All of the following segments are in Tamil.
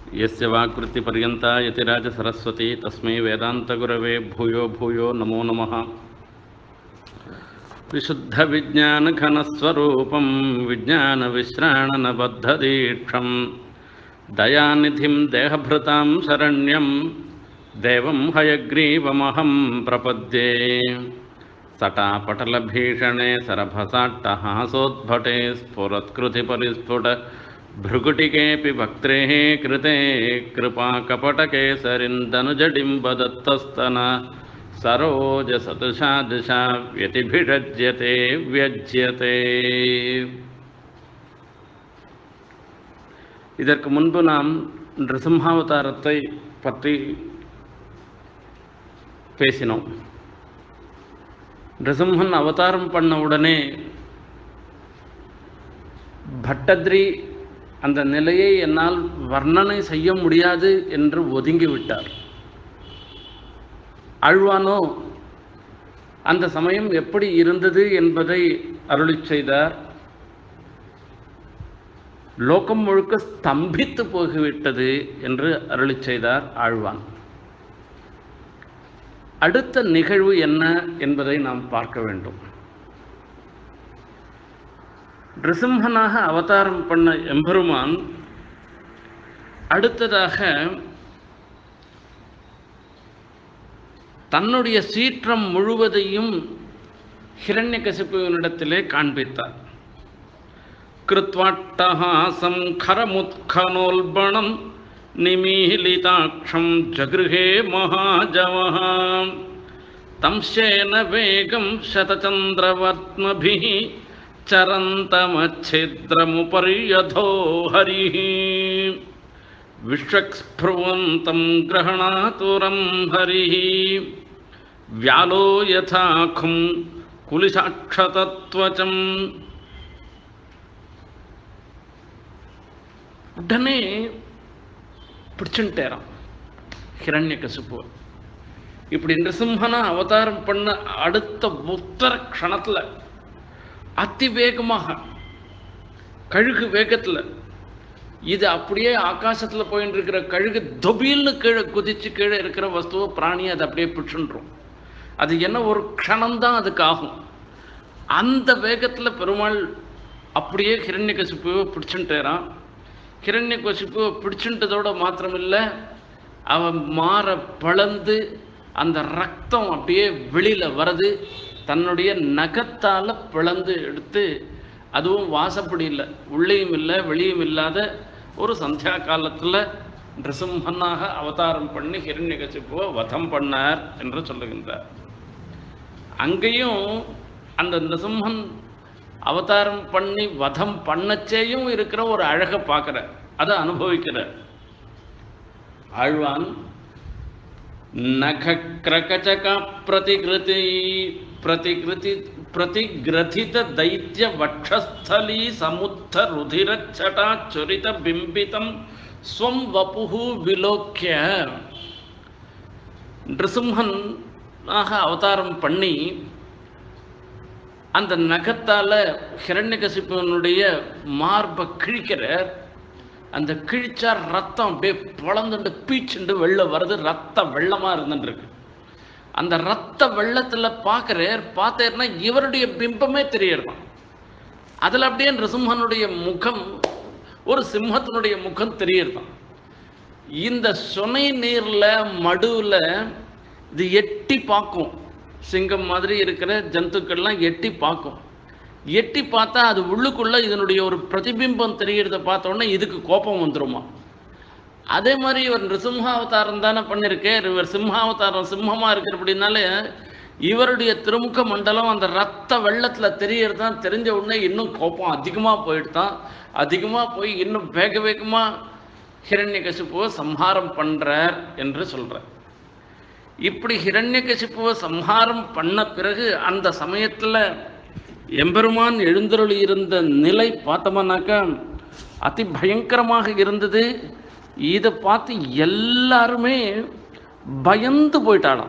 यस्य वाकृतिपर्यन्ता यतिराजसरस्वती तस्मै वेदान्तगुरवे भूयो भूयो नमो नमः विशुद्धविज्ञानघनस्वरूपं विज्ञानविश्राणनबद्धदीक्षं दयानिधिं देहभृतां शरण्यं देवं हयग्रीवमहं प्रपद्ये सटापटलभीषणे सरभसाट्टहासोद्भटे स्फुरत्कृतिपरिस्फुट भृकुटिकेऽपि वक्त्रेः कृते कृपाकपटकेसरिन्दनुजडिम्बदत्तस्तन सरोजसदृशादृशा व्यतिभिषज्यते व्यज्यते இதற்கு முன்பு நாம் நிருசிம்ஹாவதாரத்தை பற்றி பேசினோம் நிருசிம்ஹன் அவதாரம் பண்ண உடனே பட்டத்ரி அந்த நிலையை என்னால் வர்ணனை செய்ய முடியாது என்று ஒதுங்கி விட்டார் ஆழ்வானோ அந்த சமயம் எப்படி இருந்தது என்பதை அருளிச் செய்தார் லோகம் முழுக்க ஸ்தம்பித்து போய்விட்டது என்று அருளிச் செய்தார் ஆழ்வான் அடுத்த நிகழ்வு என்ன என்பதை நாம் பார்க்க வேண்டும் நிருசிம்ஹனாக அவதாரம் பண்ண எம்பெருமான் அடுத்ததாக தன்னுடைய சீற்றம் முழுவதையும் ஹிரண்யகசிப்புவனிடத்திலே காண்பித்தார் கிருத்வாட்டஹாசம் கரமுத்கனோல்பணம் நிமீலிதாட்சம் ஜகிருஹே மகாஜவஹாம் தம்சேன வேகம் சதச்சந்திரவர்த்மபிः चरन्तमच्छिद्रमुपर्यधो हरिः विश्वक्स्पृवन्तं ग्रहणातुरं हरिः व्यालो यथाखुं குலிசாட்சதத்வச்சம் உடனே பிடிச்சுட்டேறான் ஹிரண்ய கசுப்பு இப்படி நிருசிம்ஹனா அவதாரம் பண்ண அடுத்த உத்தர க்ஷணத்தில் அதி வேகமாக கழுகு வேகத்தில் இது அப்படியே ஆகாசத்தில் போயின்னு இருக்கிற கழுகு தொபில்னு கீழே குதிச்சு கீழே இருக்கிற வஸ்துவை பிராணியை அதை அப்படியே பிடிச்சுன்றோம் அது என்ன ஒரு க்ஷணம்தான் அதுக்கு ஆகும் அந்த வேகத்தில் பெருமாள் அப்படியே ஹிரண்ய கசிப்புவை பிடிச்சுட்டேறான் ஹிரண்ய கசிப்புவை பிடிச்சுட்டதோட மாத்திரமில்லை அவன் மாற பழந்து அந்த ரத்தம் அப்படியே வெளியில் வருது தன்னுடைய நகத்தால் பிளந்து எடுத்து அதுவும் வாசப்படி இல்லை உள்ளேயும் இல்லை வெளியும் இல்லாத ஒரு சந்தியா காலத்தில் நிருசிம்ஹனாக அவதாரம் பண்ணி ஹிரண்யகசிப்புவை வதம் பண்ணார் என்று சொல்லுகின்றார் அங்கேயும் அந்த நிருசிம்ஹன் அவதாரம் பண்ணி வதம் பண்ணச்சேயும் இருக்கிற ஒரு அழகை பார்க்குற அதை அனுபவிக்கிற ஆழ்வான் नखक्रकचक प्रतिकृति प्रतिकृति प्रतिग्रथित दैत्य वक्षस्थली समुत्थ रुधिरच्छटा चुरित बिंबितं स्वं वपुः विलोक्य நிருசிம்ஹன் ஆக அவதாரம் பண்ணி அந்த நகத்தால் ஹிரண்யகசிப்பனுடைய மார்பை கிழிக்கிறார் அந்த கிழிச்சா ரத்தம் அப்படியே பிளந்துண்டு பீச்சுண்டு வெளில வருது ரத்த வெள்ளமாக இருந்துருக்கு அந்த ரத்த வெள்ளத்தில் பார்க்குறார் பார்த்தேர்னா இவருடைய பிம்பமே தெரியறான் அதில் அப்படியே நிருசிம்ஹனுடைய முகம் ஒரு சிம்மத்தினுடைய முகம் தெரியறதான் இந்த சுனை நீரில் மடுவில் இது எட்டி பார்க்கும் சிங்கம் மாதிரி இருக்கிற ஜந்துக்கள்லாம் எட்டி பார்க்கும் எட்டி பார்த்தா அது உள்ளுக்குள்ளே இதனுடைய ஒரு பிரதிபிம்பம் தெரியறத பார்த்தோன்னே இதுக்கு கோபம் வந்துருமா அதே மாதிரி இவர் நிருசிம்ஹாவதாரம் தானே பண்ணியிருக்கார் இவர் சிம்ஹாவதாரம் சிம்மமாக இருக்கிறபடினால இவருடைய திருமுக மண்டலம் அந்த ரத்த வெள்ளத்தில் தெரியறதான் தெரிஞ்ச உடனே இன்னும் கோபம் அதிகமாக போயிடுதான் அதிகமாக போய் இன்னும் வேக வேகமாக ஹிரண்யகசிப்புவை சம்ஹாரம் பண்ணுறார் என்று சொல்கிறார் இப்படி ஹிரண்யகசிப்புவை சம்ஹாரம் பண்ண பிறகு அந்த சமயத்தில் எம்பெருமான் எழுந்தருளி இருந்த நிலை பார்த்தோம்னாக்கா அதி பயங்கரமாக இருந்தது இதை பார்த்து எல்லாருமே பயந்து போயிட்டாளாம்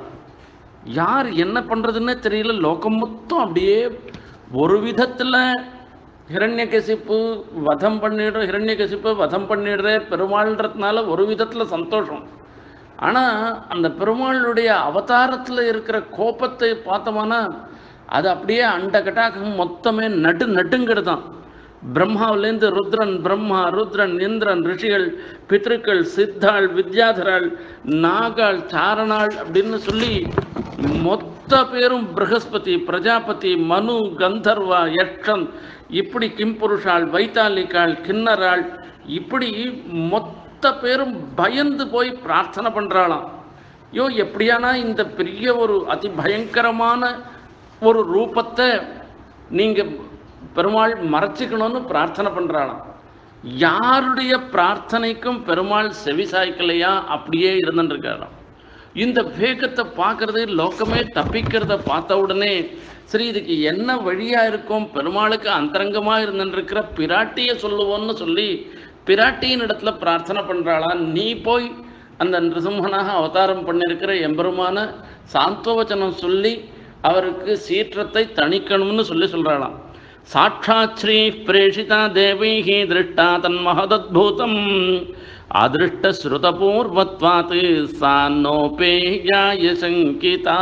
யார் என்ன பண்ணுறதுன்னே தெரியல லோகம் மொத்தம் அப்படியே ஒரு விதத்தில் ஹிரண்யகசிப்பு வதம் பண்ணிடுற ஹிரண்யகசிப்பு வதம் பண்ணிடுற பெருமாள்ன்றதுனால ஒரு விதத்தில் சந்தோஷம் ஆனால் அந்த பெருமாளுடைய அவதாரத்தில் இருக்கிற கோபத்தை பார்த்தோம்னா அது அப்படியே அண்ட கட்டாகம் மொத்தமே நடு நடுங்கிறதான் பிரம்மாவிலேருந்து ருத்ரன் பிரம்மா ருத்ரன் இந்திரன் ரிஷிகள் பித்ருக்கள் சித்தாள் வித்யாதராள் நாகாள் சாரணாள் அப்படின்னு சொல்லி மொத்த பேரும் ப்ரகஸ்பதி பிரஜாபதி மனு கந்தர்வா யக்ஷன் இப்படி கிம்புருஷாள் வைத்தாலிகாள் கிண்ணறாள் இப்படி மொத்த பேரும் பயந்து போய் பிரார்த்தனை பண்ணுறாளாம் ஐயோ எப்படியானா இந்த பெரிய ஒரு அதி பயங்கரமான ஒரு ரூபத்தை நீங்கள் பெருமாள் மறைச்சிக்கணும்னு பிரார்த்தனை பண்ணுறாளாம் யாருடைய பிரார்த்தனைக்கும் பெருமாள் செவி சாய்க்கலையா அப்படியே இருந்துருக்காராம் இந்த வேகத்தை பார்க்கறது லோக்கமே தப்பிக்கிறத பார்த்த உடனே சரி இதுக்கு என்ன வழியா இருக்கும் பெருமாளுக்கு அந்தரங்கமாக இருந்துருக்கிற பிராட்டியை சொல்லுவோன்னு சொல்லி பிராட்டியின் இடத்துல பிரார்த்தனை பண்றாளா நீ போய் அந்த நிருசிம்மனாக அவதாரம் பண்ணியிருக்கிற எம்பெருமான சாந்தோவச்சனம் சொல்லி அவருக்கு சீற்றத்தை தணிக்கணும்னு சொல்லி சொல்றாளாம் சாட்சாத் ஸ்ரீ பிரேஷிதா தேவைஹி திருஷ்டா தன்மஹதத்பூதம் அதிருஷ்டஸ்ருதபூர்வத்வாத் சா நோபேயாய சங்கிதா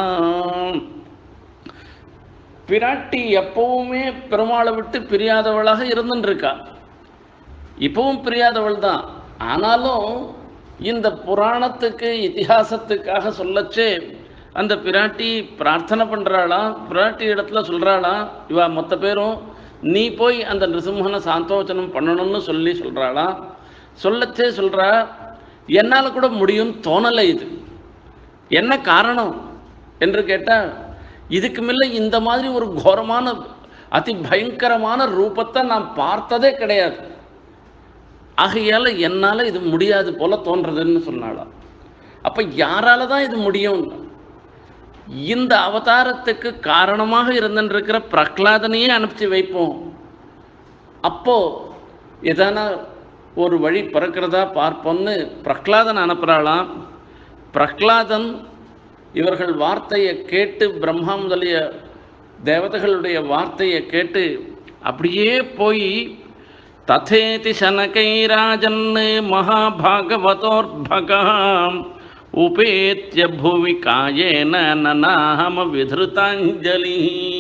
பிராட்டி எப்பவுமே பெருமாளை விட்டு பிரியாதவளாக இருந்துருக்கா இப்பவும் பிரியாதவள் தான் ஆனாலும் இந்த புராணத்துக்கு இதிகாசத்துக்காக சொல்லச்சே அந்த பிராட்டி பிரார்த்தனை பண்ணுறாளா பிராட்டி இடத்துல சொல்கிறாளா இவா மொத்த பேரும் நீ போய் அந்த நிருசிம்மனை சாந்தோச்சனம் பண்ணணும்னு சொல்லி சொல்கிறாளா சொல்லச்சே சொல்கிறா என்னால் கூட முடியும் தோணலை இது என்ன காரணம் என்று கேட்டால் இதுக்கு மேலே இந்த மாதிரி ஒரு கோரமான அதி பயங்கரமான ரூபத்தை நான் பார்த்ததே கிடையாது ஆகையால் என்னால் இது முடியாது போல தோன்றதுன்னு சொன்னாளாம் அப்போ யாரால தான் இது முடியும் இந்த அவதாரத்துக்கு காரணமாக இருந்துருக்கிற பிரகலாதனையே அனுப்பிச்சு வைப்போம் அப்போ எதான ஒரு வழி பிறக்கிறதா பார்ப்போம்னு பிரகலாதன் அனுப்புகிறாளாம் பிரகலாதன் இவர்கள் வார்த்தையை கேட்டு பிரம்மா முதலிய தேவதைகளுடைய வார்த்தையை கேட்டு அப்படியே போய் ததேதி சனகைராஜன் மகாபாகவதோர்பகாம் உபேத்திய புவி காயேன நநாம விதிருத்தாஞ்சலி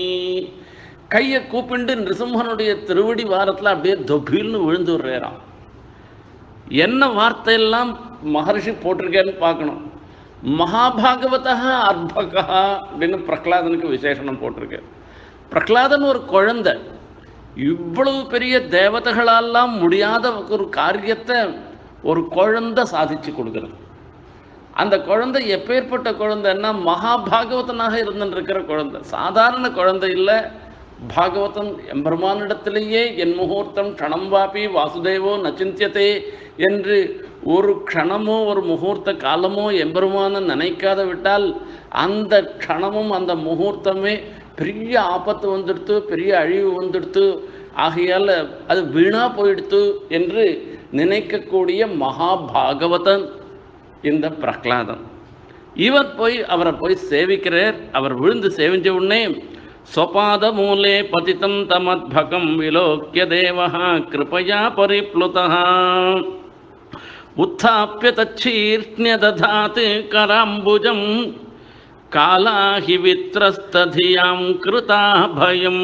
கையை கூப்பிண்டு நிருசிம்மனுடைய திருவடி வாரத்தில் அப்படியே தொபில்னு விழுந்து விடுறாராம் என்ன வார்த்தையெல்லாம் மகர்ஷி போட்டிருக்கேன்னு பார்க்கணும் மகாபாகவதா அர்பகா அப்படின்னு பிரகலாதனுக்கு விசேஷனம் போட்டிருக்கு பிரகலாதன் ஒரு குழந்தை இவ்வளவு பெரிய தேவதைகளெல்லாம் முடியாத ஒரு காரியத்தை ஒரு குழந்தை சாதிச்சு கொடுக்குறது அந்த குழந்தை எப்பேற்பட்ட குழந்தைன்னா மகாபாகவதனாக இருந்துருக்கிற குழந்தை சாதாரண குழந்தை இல்லை பாகவதன் எம்பெருமானிடத்திலேயே என் முகூர்த்தம் க்ஷணம் வாபி வாசுதேவோ நச்சிந்தியதே என்று ஒரு க்ஷணமோ ஒரு முகூர்த்த காலமோ எம்பெருமான நினைக்காத விட்டால் அந்த க்ஷணமும் அந்த முகூர்த்தமே பெரிய ஆபத்து வந்துடுத்து பெரிய அழிவு வந்துடுத்து ஆகையால் அது வீணா போயிடுத்து என்று நினைக்கக்கூடிய மகாபாகவதன் இந்த பிரகலாதன் இவர் போய் அவரை போய் சேவிக்கிறார் அவர் விழுந்து சேவிஞ்ச உடனே ஸ்வபாத மூலே பதித்தம் தமத்பகம் விலோக்கிய தேவः கிருபயா பரிப்ளுதः உத்தாப்பிய தச்சீர்ஷ்ணியததாத் கராம்புஜம் காலாஹி வித்ரஸ்ததியாம் கிருதா பயம்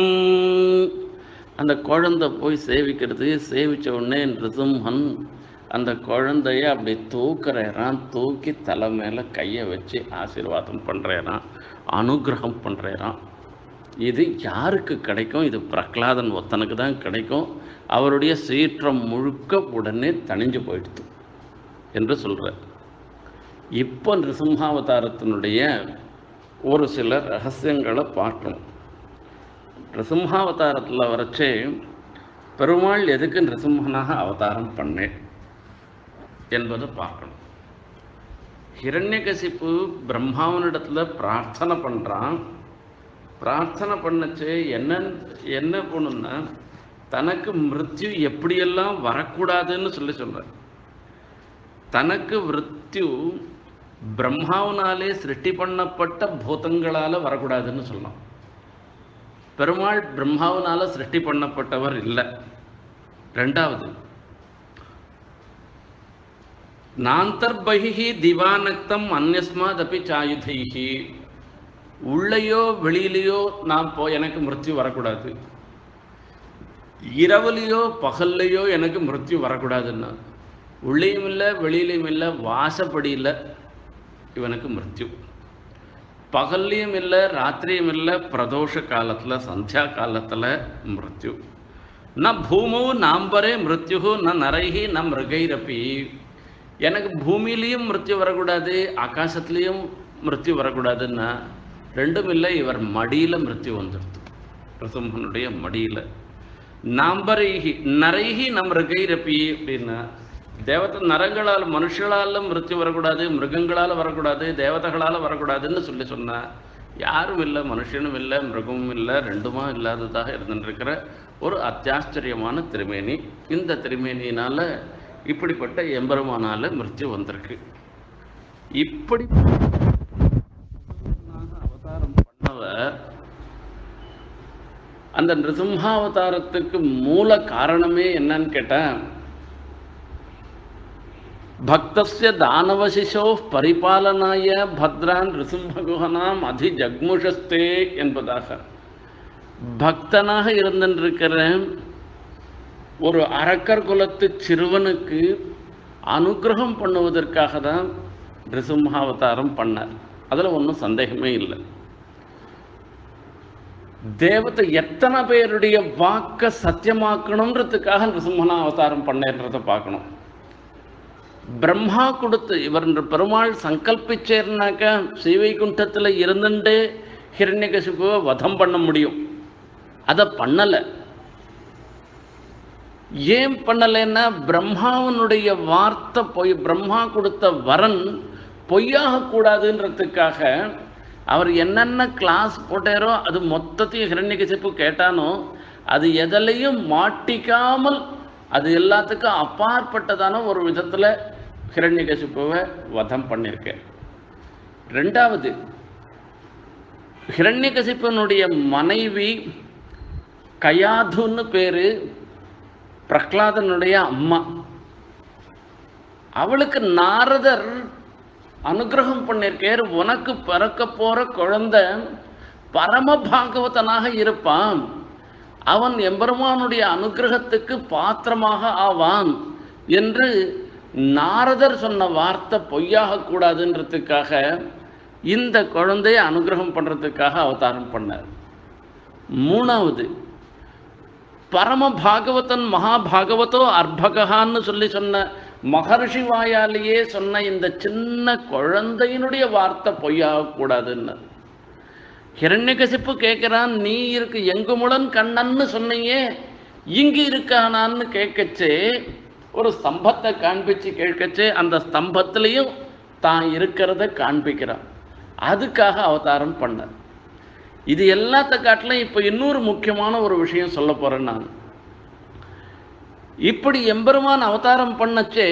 அந்த குழந்தை போய் சேவிக்கிறது சேவிச்ச உடனே நிருசிம்ஹன் அந்த குழந்தைய அப்படி தூக்குறான் தூக்கி தலை மேலே கையை வச்சு ஆசீர்வாதம் பண்ணுறான் அனுகிரகம் பண்ணுறான் இது யாருக்கு கிடைக்கும் இது பிரகலாதன் ஒத்தனுக்கு தான் கிடைக்கும் அவருடைய சீற்றம் முழுக்க உடனே தணிஞ்சு போயிடுது என்று சொல்கிறார் இப்போ நிருசிம்ஹாவதாரத்தினுடைய ஒரு சில ரகசியங்களை பார்க்கணும் நிருசிம்ஹாவதாரத்தில் வரைச்சே பெருமாள் எதுக்கு நிருசிம்மனாக அவதாரம் பண்ணேன் என்பதை பார்க்கணும் ஹிரண்யகசிப்பு பிரம்மாவனிடத்தில் பிரார்த்தனை பண்ணுறான் பிரார்த்தனை பண்ணச்சு என்ன என்ன பண்ணுன்னா தனக்கு மிருத்யு எப்படியெல்லாம் வரக்கூடாதுன்னு சொல்லி சொல்கிறார் தனக்கு மிருத்யு பிரம்மாவனாலே சிருஷ்டி பண்ணப்பட்ட பூதங்களால் வரக்கூடாதுன்னு சொல்லலாம் பெருமாள் பிரம்மாவனால சிருஷ்டி பண்ணப்பட்டவர் இல்லை ரெண்டாவது நாந்தர்பகி திவானக்தம் அந்யஸ்மாதபி சாயுதைஹி உள்ளேயோ வெளியிலையோ நான் போ எனக்கு மிருத்யு வரக்கூடாது இரவுலையோ பகல்லையோ எனக்கு மிருத்யு வரக்கூடாதுன்னா உள்ளேயும் இல்லை வெளியிலையும் இல்லை வாசப்படியில் இவனுக்கு மிருத்யு பகல்லையும் இல்லை ராத்திரியும் இல்லை பிரதோஷ காலத்தில் சந்தியா காலத்தில் மிருத்யு ந பூமௌ நாம்பரே மிருத்யு ந நரைஹி ந மிருகைரப்பி எனக்கு பூமியிலையும் மிருத்யு வரக்கூடாது ஆகாசத்துலேயும் மிருத்யு வரக்கூடாதுன்னா ரெண்டும் இல்லை இவர் மடியில் மிருத்யு வந்துடுது பிரசம்மனுடைய மடியில் நாம்பரைஹி நரைஹி நம் மிருகைரப்பி அப்படின்னா தேவதை நரங்களால் மனுஷங்களால் மிருத்யு வரக்கூடாது மிருகங்களால் வரக்கூடாது தேவதைகளால் வரக்கூடாதுன்னு சொல்லி சொன்னா யாரும் இல்லை மனுஷனும் இல்லை மிருகமும் இல்லை ரெண்டுமா இல்லாததாக இருந்துருக்கிற ஒரு அத்தியாச்சரியமான திருமேனி இந்த திருமேனியினால் இப்படிப்பட்ட எம்பெருமானால மிருத்யு வந்திருக்கு இப்படி அவதாரம் பண்ணவர் அந்த நிருசிம்ஹாவதாரத்துக்கு மூல காரணமே என்னன்னு கேட்டா பக்தஸ்ய தானவசிஷோ பரிபாலனாய பத்ரான் ரிசிம்மகுஹனாம் அதி ஜக்முஷஸ்தே என்பதாக பக்தனாக இருந்திருக்கிற ஒரு அரக்கர் குலத்து சிறுவனுக்கு அனுகிரகம் பண்ணுவதற்காக தான் ரிசிம்ஹாவதாரம் பண்ணார் அதில் ஒன்றும் சந்தேகமே இல்லை தேவத்தை எத்தனை பேருடைய வாக்க சத்தியமாக்கணுன்றதுக்காக நிருசிம்மனா அவதாரம் பண்ணேன்றதை பார்க்கணும் பிரம்மா கொடுத்து இவர் பெருமாள் சங்கல்பிச்சேர்னாக்க ஸ்ரீவைகுண்டத்தில் இருந்துட்டு ஹிரண்யகசிபுவை வதம் பண்ண முடியும் அதை பண்ணலை ஏன் பண்ணலைன்னா பிரம்மாவனுடைய வார்த்தை பொய் பிரம்மா கொடுத்த வரன் பொய்யாக கூடாதுன்றதுக்காக அவர் என்னென்ன கிளாஸ் போட்டாரோ அது மொத்தத்தையும் ஹிரண்யகசிப்பு கேட்டானோ அது எதிலையும் மாட்டிக்காமல் அது எல்லாத்துக்கும் அப்பாற்பட்டதான ஒரு விதத்தில் ஹிரண்யகசிப்புவை வதம் பண்ணியிருக்கேன் ரெண்டாவது ஹிரண்யகசிப்பனுடைய மனைவி கயாதுன்னு பேர் பிரகலாதனுடைய அம்மா அவளுக்கு நாரதர் அனுகிரகம் பண்ணியிருக்கார் உனக்கு பிறக்க போற குழந்தை பரம பாகவதனாக இருப்பான் அவன் எம்பெருமானுடைய அனுகிரகத்துக்கு பாத்திரமாக ஆவான் என்று நாரதர் சொன்ன வார்த்தை பொய்யாக கூடாதுன்றதுக்காக இந்த குழந்தைய அனுகிரகம் பண்ணுறதுக்காக அவதாரம் பண்ணார் மூணாவது பரம பாகவதன் மகாபாகவதோ அர்ப்பகான்னு சொல்லி சொன்ன மகர்ஷி வாயாலேயே சொன்ன இந்த சின்ன குழந்தையினுடைய வார்த்தை பொய்யாகக்கூடாதுன்னு ஹிரண்யகசிப்பு கேட்குறான் நீ இருக்கு எங்குமுடன் கண்ணன்னு சொன்னியே இங்கு இருக்கானான்னு கேட்கச்சே ஒரு ஸ்தம்பத்தை காண்பிச்சு கேட்கச்சே அந்த ஸ்தம்பத்திலையும் தான் இருக்கிறத காண்பிக்கிறான் அதுக்காக அவதாரம் பண்ணார் இது எல்லாத்த காட்டிலும் இப்போ இன்னொரு முக்கியமான ஒரு விஷயம் சொல்ல போகிறேன் நான் இப்படி எம்பெருமான் அவதாரம் பண்ணச்சே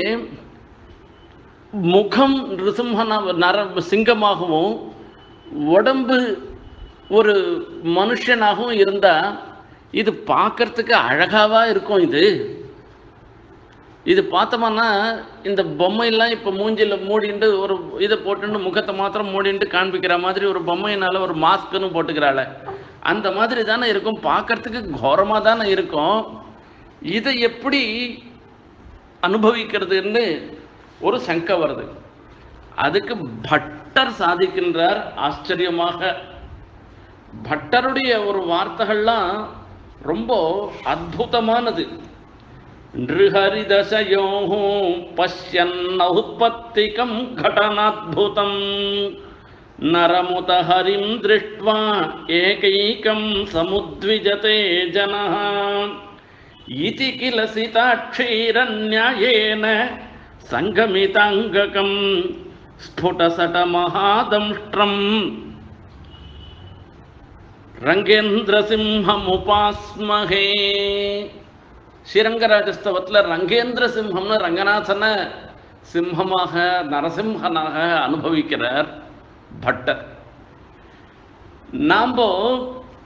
முகம் ரிசிம்ஹனா நர சிங்கமாகவும் உடம்பு ஒரு மனுஷனாகவும் இருந்தால் இது பார்க்கறதுக்கு அழகாவா இருக்கும் இது இது பார்த்தோம்னா இந்த பொம்மையெல்லாம் இப்போ மூஞ்சில மூடிண்டு ஒரு இதை போட்டுண்டு முகத்தை மாத்திரம் மூடிண்டு காண்பிக்கிற மாதிரி ஒரு பொம்மையினால ஒரு மாஸ்க்குன்னு போட்டுக்கிறாள அந்த மாதிரி தானே இருக்கும் பார்க்கறதுக்கு கோரமாக தானே இருக்கும் இதை எப்படி அனுபவிக்கிறதுன்னு ஒரு சங்கை வருது அதுக்கு பட்டர் சாதிக்கின்றார் ஆச்சரியமாக பட்டருடைய ஒரு வார்த்தைகள்லாம் ரொம்ப அற்புதமானது நிருஹரிதசயோ பசியன்னௌத்பத்திகம் கடனாத்புதம் நரமுத ஹரிம் திருஷ்ட்வா ஏகைக்கம் சமுத்விஜதே ஜனः இதி கில சிதாட்சீரநியாயேன சங்கமிதாங்ககம் ஸ்புடசடமகாதம்ஷ்ட்ரம் ரங்கேந்திரசிம்ஹமுபாஸ்மகே ஸ்ரீரங்கராஜஸ்தவத்தில் ரங்கேந்திர சிம்ஹம்னு ரங்கநாதனை சிம்மமாக நரசிம்ஹனாக அனுபவிக்கிறார் பட்டர் நாம்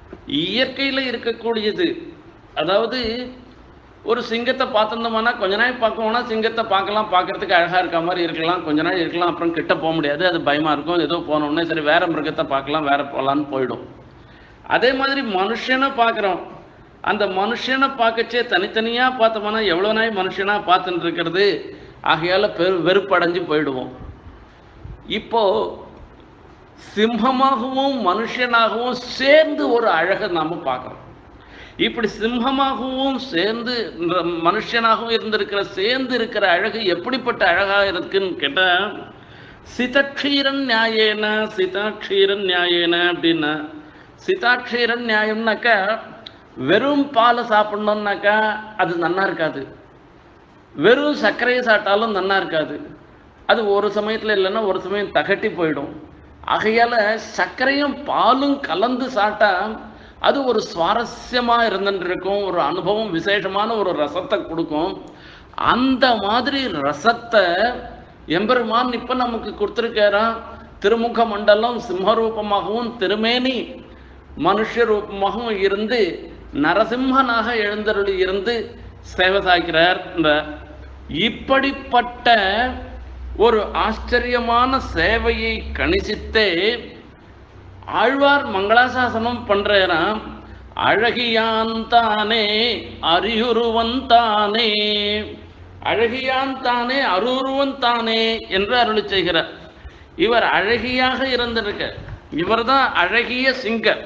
இயற்கையில் இருக்கக்கூடியது அதாவது ஒரு சிங்கத்தை பார்த்துருந்தோம்னா கொஞ்ச நாள் பார்க்கணும்னா சிங்கத்தை பார்க்கலாம் பார்க்கறதுக்கு அழகாக இருக்க மாதிரி இருக்கலாம் கொஞ்ச நாள் இருக்கலாம் அப்புறம் கிட்ட போக முடியாது அது பயமாக இருக்கும் ஏதோ போனோடனே சரி வேற மிருகத்தை பார்க்கலாம் வேற போகலான்னு போயிடும் அதே மாதிரி மனுஷனை பார்க்குறோம் அந்த மனுஷனை பார்க்கச்சே தனித்தனியாக பார்த்தோம்னா எவ்வளோ நாள் மனுஷனாக பார்த்துட்டு இருக்கிறது ஆகையால் பெரு வெறுப்படைஞ்சு போயிடுவோம் இப்போ சிம்மமாகவும் மனுஷனாகவும் சேர்ந்து ஒரு அழகை நாம் பார்க்குறோம் இப்படி சிம்மமாகவும் சேர்ந்து இந்த மனுஷனாகவும் இருந்திருக்கிற சேர்ந்து இருக்கிற அழகு எப்படிப்பட்ட அழகாக இருக்குன்னு கேட்டால் சிதக்ஷீரன் நியாயேன சிதாட்சீரன் நியாயேன அப்படின்னா சிதாட்சீரன் நியாயம்னாக்கா வெறும் பாலை சாப்பிட்ணுன்னாக்கா அது நன்னா இருக்காது வெறும் சர்க்கரையை சாப்பிட்டாலும் நன்னா இருக்காது அது ஒரு சமயத்தில் இல்லைன்னா ஒரு சமயம் தகட்டி போயிடும் ஆகையால் சர்க்கரையும் பாலும் கலந்து சாப்பிட்டா அது ஒரு சுவாரஸ்யமாக இருந்துட்டு இருக்கும் ஒரு அனுபவம் விசேஷமான ஒரு ரசத்தை கொடுக்கும் அந்த மாதிரி ரசத்தை எம்பெருமான் இப்போ நமக்கு கொடுத்துருக்காராம் திருமுக மண்டலம் சிம்மரூபமாகவும் திருமேனி மனுஷ ரூபமாகவும் இருந்து நரசிம்மனாக எழுந்தருளி இருந்து சேவை சாய்க்கிறார் இந்த இப்படிப்பட்ட ஒரு ஆச்சரியமான சேவையை கணிசித்தே ஆழ்வார் மங்களாசாசனம் பண்றாராம் அழகியான் தானே அரியுருவன் தானே அழகியான் தானே அருருவன் தானே என்று அருளி செய்கிறார் இவர் அழகியாக இருந்திருக்க இவர்தான் அழகிய சிங்கர்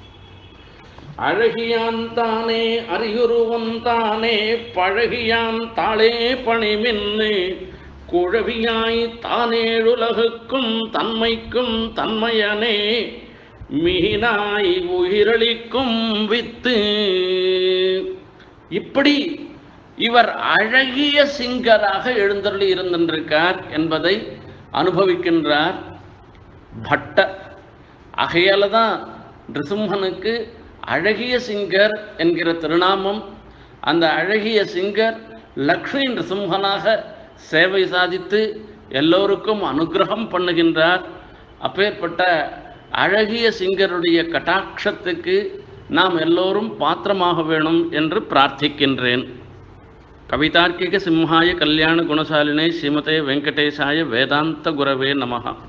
அழகியான் தானே அரியுருவன் தானே பழகியான் தாளே பணிமின்னு குழவியாய் தானேழுலகுக்கும் தன்மைக்கும் தன்மையனே மீனாய் உயிரளிக்கும் வித்து இப்படி இவர் அழகிய சிங்கராக எழுந்தருளி இருந்திருக்கார் என்பதை அனுபவிக்கின்றார் பட்டர் ஆகையால தான் நிருசிம்மனுக்கு அழகிய சிங்கர் என்கிற திருநாமம் அந்த அழகிய சிங்கர் லக்ஷ்மி நிருசிம்மனாக சேவை சாதித்து எல்லோருக்கும் அனுகிரகம் பண்ணுகின்றார் அப்பேற்பட்ட அழகிய சிங்கருடைய கட்டாட்சத்துக்கு நாம் எல்லோரும் பாத்திரமாக வேணும் என்று பிரார்த்திக்கின்றேன் கவிதார்க்கிக சிம்ஹாய கல்யாண குணசாலினே ஸ்ரீமதே வெங்கடேசாய வேதாந்த குரவே நமஹா